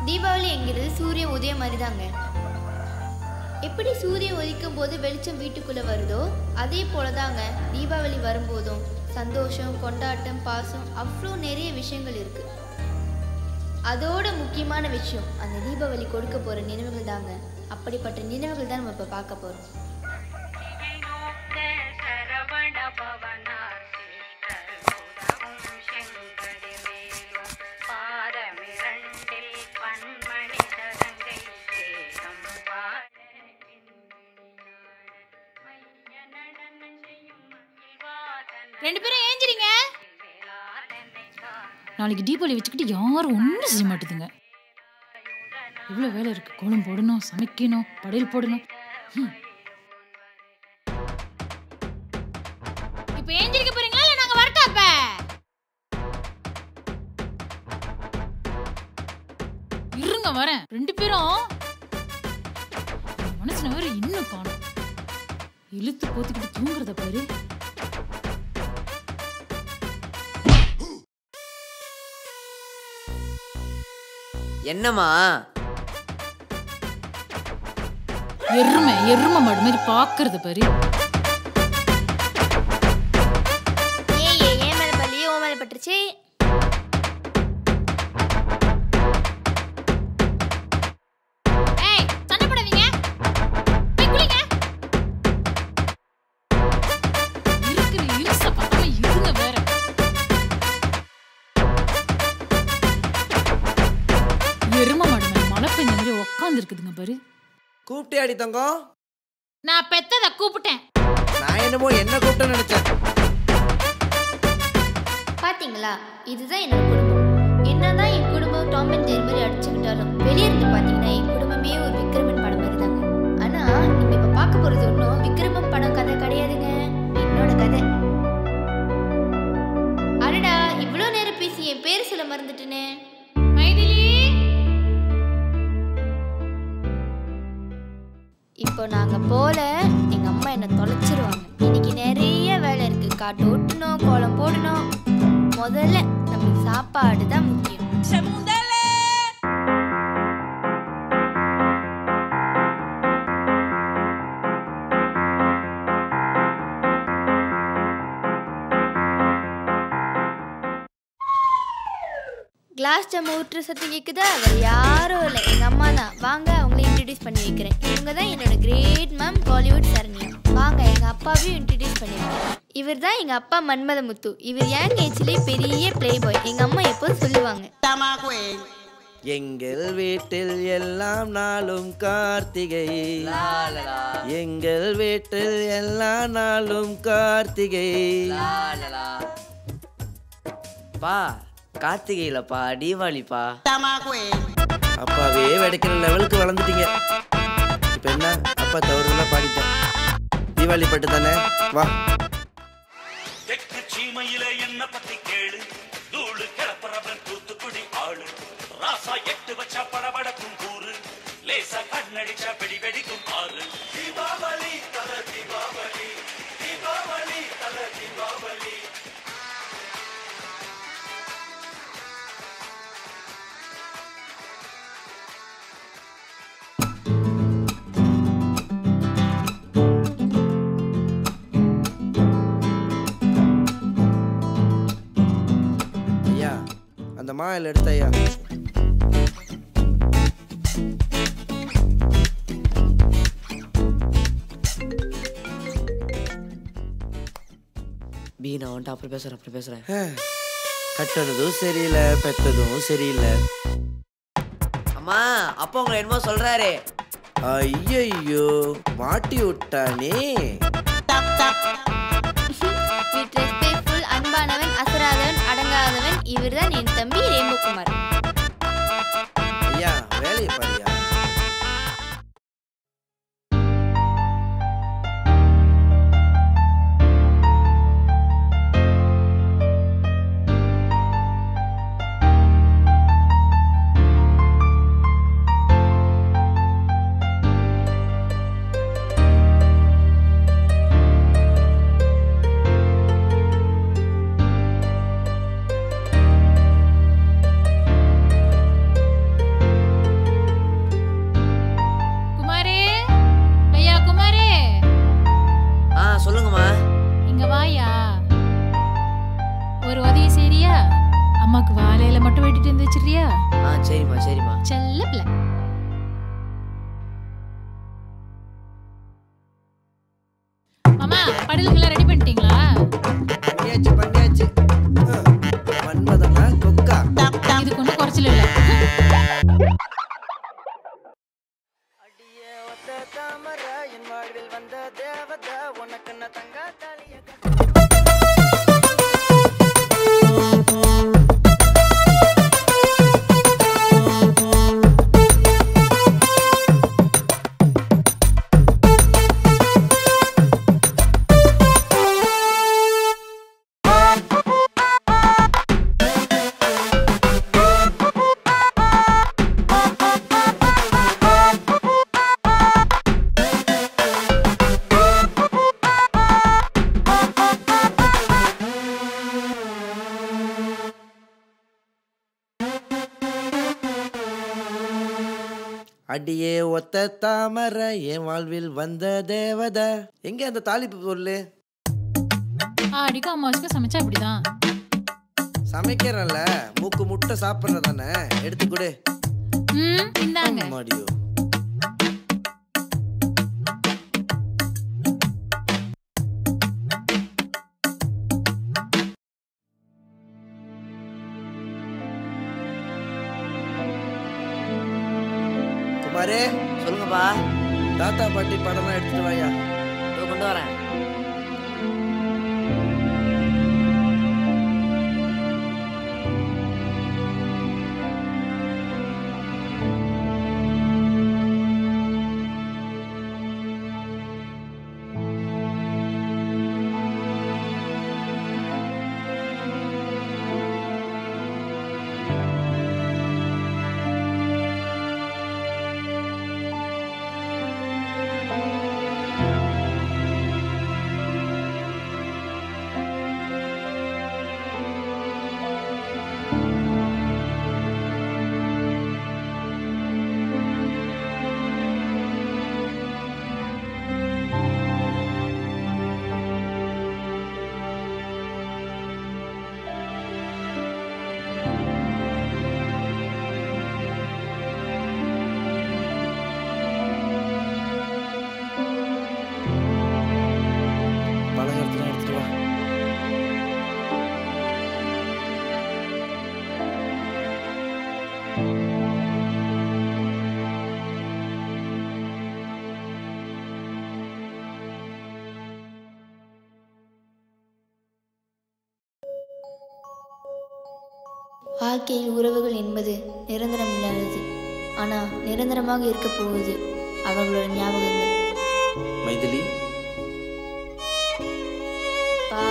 தீபாவளி என்கிறது சூரியன் உதயம் மாதிரி தாங்க எப்படி சூரியன் உதிக்கும் போது வெளிச்சம் வீட்டுக்குள்ள வருதோ அதே போலதாங்க தீபாவளி வரும்போதும் சந்தோஷம் கொண்டாட்டம் பாசம் அவ்வளோ நிறைய விஷயங்கள் இருக்கு அதோட முக்கியமான விஷயம் அந்த தீபாவளி கொடுக்க போற நினைவுகள் தாங்க அப்படிப்பட்ட நினைவுகள் தான் நம்ம இப்போ பார்க்க போறோம் சரவண பவனார் செங்கடிவேலும் பாதமிரண்டில் பன்மணி சதங்கை சேகம் பாட மைய நடனம் செய்யும் மகிழ்வாதன ரெண்டு பேரும் ஏஞ்சிரிங்க வேளாதனை நாளைக்கு தீபாவளி வச்சுக்கிட்டு யாரும் ஒன்றும் செய்ய மாட்டேதுங்க இவ்வளோ வேலை இருக்கு கோலம் போடணும் சமைக்கணும் படையல் போடணும் ஹம். இப்ப ஏஞ்சிருக்க போறீங்களா இல்ல நாங்க வரட்டா அப்ப இருங்க வரேன் ரெண்டு பேரும் மனசுல வேற இன்னும் காணும் இழுத்து போத்திக்கிட்டு தூங்குறத பாரு என்னம்மா எருமை எருமை மாடு மாதிரி பாக்குறத பாரு ஏ ஏ ஏன் மேலே பள்ளி ஓ மேலே பட்டுருச்சு ஏய் சண்டை போடாதீங்க போய் குளிங்க இருக்கிற இம்சை பார்க்காம இருங்க வேற எருமை மாடு மேல மழை பெஞ்ச மாதிரி உட்காந்து இருக்குதுங்க பாரு கூப்பிட்டே அடி தங்கம் நான் பெத்தத கூப்பிட்டேன் நான் என்னமோ என்ன கூப்பிட்டேன்னு நினைச்சேன் பாத்தீங்களா இதுதான் என்னோட குடும்பம் என்னதான் என் குடும்பம் டாம் அண்ட் ஜெரி மாதிரி அடிச்சுக்கிட்டாலும் வெளியே இருந்து பாத்தீங்கன்னா என் குடும்பமே ஒரு விக்ரமன் படம் மாதிரி தாங்க ஆனா நீங்க இப்ப பார்க்க போறது ஒன்றும் விக்ரமன் படம் கதை கிடையாதுங்க என்னோட கதை அடடா இவ்வளோ நேரம் பேசி என் பேர் சொல்ல மறந்துட்டேனே மைதிலி இப்போ நாங்க போல எங்க அம்மா என்ன தொலைச்சிருவாங்க இன்னைக்கு நிறைய வேலை இருக்கு காட்டு ஓட்டணும் கோலம் போடணும் முதல்ல நமக்கு சாப்பாடு தான் முக்கியம் கிளாஸ் ஜாம் ஊற்றுற சத்தம் கேட்குதா வேற யாரும் இல்லை எங்கள் அம்மா தான் வாங்க அவங்கள இன்ட்ரடியூஸ் பண்ணி வைக்கிறேன் இவங்க தான் என்னோட கிரேட் மேம் பாலிவுட் சரண்யா வாங்க எங்கள் அப்பாவையும் இன்ட்ரடியூஸ் பண்ணி வைக்கிறேன் இவர் தான் எங்கள் அப்பா மன்மதமுத்து இவர் யங் ஏஜ்லேயே பெரிய ப்ளே பாய் எங்கள் அம்மா எப்போதும் சொல்லுவாங்க எங்கள் வீட்டில் எல்லாம் நாளும் கார்த்திகை எங்கள் வீட்டில் எல்லா நாளும் கார்த்திகை பா கார்த்திகையிலப்பா தீபாவளிப்பா அப்பாவே வெடிக்கிற லெவலுக்கு வளர்ந்துட்டீங்க இப்போ என்ன அப்பா தவறுதெல்லாம் பாடிட்டேன் தீபாவளி பாட்டு தானே வா தெற்கு சீமையில என்ன பத்தி கேளு தூளு கிளப்புறவன் தூத்துக்குடி ஆளு ராசா எட்டு வச்சா படபடக்கும் கூறு லேசா கண்ணடிச்சா வெடி வெடிக்கும் ஆறு தீபாவளி தல தீபாவளி தீபாவளி தல தீபாவளி ஐயா அந்த மாயில் எடுத்த ஐயா பி நான் வந்துட்டு அப்புறம் பேசுறேன் அப்புறம் பேசுறேன் கட்டுனதும் சரியில்லை பெத்ததும் சரியில்லை அம்மா அப்பா உங்களை என்னமோ சொல்றாரு ஐயையோ மாட்டி விட்டானே வித் ரெஸ்பெக்ட்ஃபுல் அன்பானவன் அசராதவன் அடங்காதவன் இவர் தான் என் தம்பி ரேமுகுமார் ஐயா வேலையை பாரியா ஆ அம்மாக்கு வாழையில மட்டும் வெட்டிட்டு வந்து வச்சிருக்கியா ஆ சரிம்மா சரிம்மா செல்ல பிள்ளை மாமா படலுக்கெல்லாம் ரெடி பண்ணிட்டீங்களா பண்ணியாச்சு பண்ணியாச்சு ஆ, மன்மதனா கொக்கா இதுக்கு ஒன்றும் குறைச்சல் இல்லை அடியே ஒத்த தாமர என் வாழ்வில் வந்த தேவத உனக்கு நான் தங்க தாலிய அடியே ஒத்த தாமரை என் வாழ்வில் வந்த தேவத எங்க அந்த தாளிப்பு பொருள் ஆடிக்கும் அம்மாவுக்கும் சமைச்சா அப்படிதான் சமைக்கிறேன்ல மூக்கு முட்டை சாப்பிட்றதானே எடுத்து கொடு ம் இந்தாங்க மாடியோ குமாரே சொல்லுங்கப்பா தாத்தா பாட்டி படம்லாம் எடுத்துட்டு வாயா இதோ கொண்டு வரேன் பலகாரத்தில் எடுத்துட்டு வா வாழ்க்கையில் உறவுகள் என்பது நிரந்தரம் இல்லாதது ஆனால் நிரந்தரமாக இருக்கப் போவது அவர்களோட ஞாபகங்கள் மைதிலி பா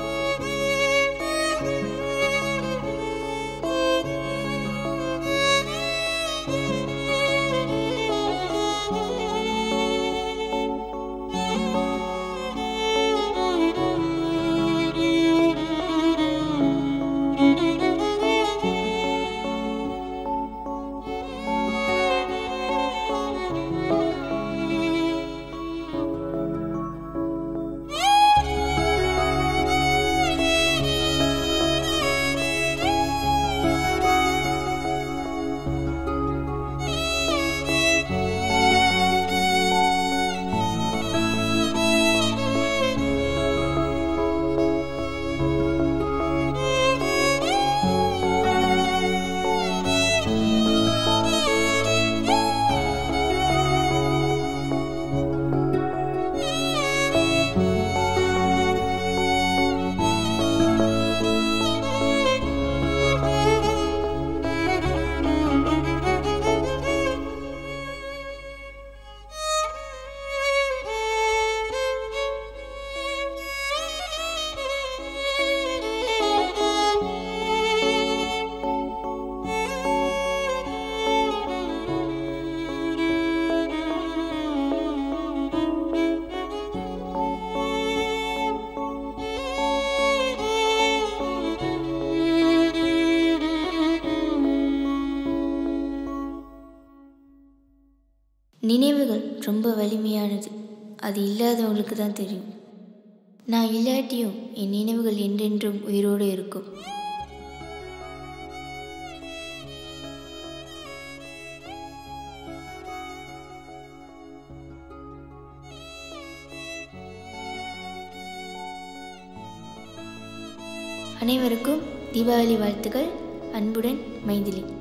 ஆ நினைவுகள் ரொம்ப வலிமையானது அது இல்லாதவங்களுக்கு தான் தெரியும் நான் இல்லாட்டியும் என் நினைவுகள் என்றென்றும் உயிரோடு இருக்கும் அனைவருக்கும் தீபாவளி வாழ்த்துக்கள் அன்புடன் மைதிலி